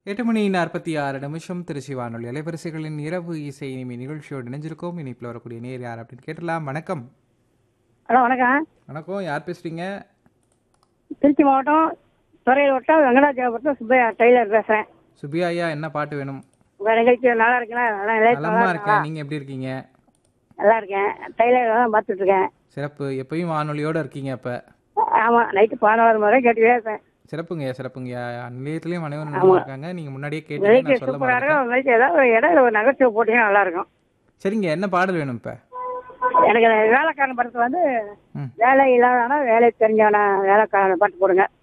எட்டு மணி நாற்பத்தி ஆறு நிமிஷம் திருச்சி வானொலி அலைவரிசைகளின் இரவு இசை இனிமே நிகழ்ச்சியோடு இணைஞ்சிருக்கோம் இனிப்பில் வரக்கூடிய நேர் யார் அப்படின்னு கேட்டலாம் வணக்கம் ஹலோ வணக்கம் வணக்கம் யார் பேசுறீங்க திருச்சி மாவட்டம் துறையூர் வட்டம் வெங்கடாஜாபுரத்தில் சுப்பையா டெய்லர் பேசுகிறேன் சுபியா ஐயா என்ன பாட்டு வேணும் உங்கள் நிகழ்ச்சி நல்லா இருக்குங்களா நல்லா நிலையத்து நலமா நல்லா இருக்கேன் இருக்கா நீங்க எப்படி இருக்கீங்க நல்லா இருக்கேன் டெய்லர் தான் பார்த்துட்டு இருக்கேன் சிறப்பு எப்பயும் வானொலியோட இருக்கீங்க அப்ப ஆமாம் நைட்டு பதினோரு முறை கேட்டுக்கிட்டே இருப்பேன் சிறப்புங்க சிறப்புங்க நிலையத்திலயும் மனைவன் நல்லா இருக்காங்க நீங்க முன்னாடியே கேட்டீங்க நிகழ்ச்சி நான் சொல்ல சூப்பராக மாட்டேன் இருக்கும் நிகழ்ச்சி ஏதாவது ஒரு இடையில ஒரு நகைச்சுவை போட்டிங்கன்னா நல்லா இருக்கும் சரிங்க என்ன பாடல் வேணும் இப்ப எனக்கு அந்த வேலைக்காரன் படத்தில் வந்து ம். வேலை இல்லாதவனா வேலை தெரிஞ்சவனா வேலைக்காரன் பாட்டு போடுங்க